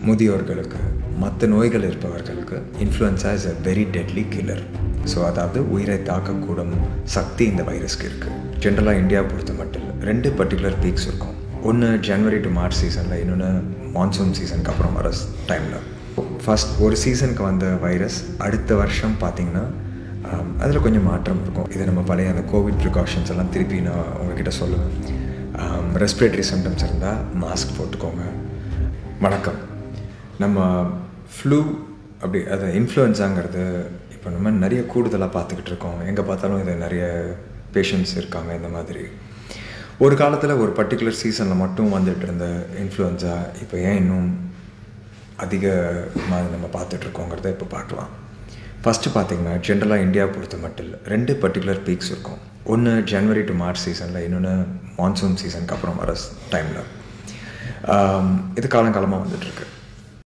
முதியோர்களுக்கு மற்ற நோய்கள் இருப்பவர்களுக்கு influenza is a very deadly killer so அதாவது உயிரை தாக்கக்கூடும் சக்தி இந்த வைரஸ்க்கு இருக்குது ஜென்ரலாக இந்தியா பொறுத்த மட்டும் ரெண்டு பர்டிகுலர் பீக்ஸ் இருக்கும் ஒன்று ஜனவரி டு மார்ச் சீசனில் இன்னொன்று மான்சூன் சீசனுக்கு அப்புறம் வர டைமில் ஃபஸ்ட் ஒரு சீசனுக்கு வந்த வைரஸ் அடுத்த வருஷம் பார்த்திங்கன்னா அதில் கொஞ்சம் மாற்றம் இருக்கும் இது நம்ம பழைய அந்த கோவிட் ப்ரிகாஷன்ஸ் எல்லாம் திருப்பி நான் உங்ககிட்ட சொல்லுவேன் ரெஸ்பிரேட்டரி சிம்டம்ஸ் இருந்தால் மாஸ்க் போட்டுக்கோங்க வணக்கம் நம்ம ஃப்ளூ அப்படி அது இன்ஃப்ளூயன்ஸாங்கிறது இப்போ நம்ம நிறைய கூடுதலாக பார்த்துக்கிட்டு இருக்கோம் எங்கே பார்த்தாலும் இது நிறைய பேஷண்ட்ஸ் இருக்காங்க இந்த மாதிரி ஒரு காலத்தில் ஒரு பர்டிகுலர் சீசனில் மட்டும் வந்துட்டு இருந்த இன்ஃப்ளூயன்ஸா இப்போ ஏன் இன்னும் அதிகமாக நம்ம பார்த்துட்ருக்கோங்கிறத இப்போ பார்க்கலாம் ஃபஸ்ட்டு பார்த்தீங்கன்னா ஜென்ரலாக இந்தியா பொறுத்த மட்டும் இல்லை ரெண்டு பர்டிகுலர் பீக்ஸ் இருக்கும் ஒன்று ஜனவரி டு மார்ச் சீசனில் இன்னொன்று மான்சூன் சீசனுக்கு அப்புறம் வர டைமில் இது காலங்காலமாக வந்துட்டுருக்கு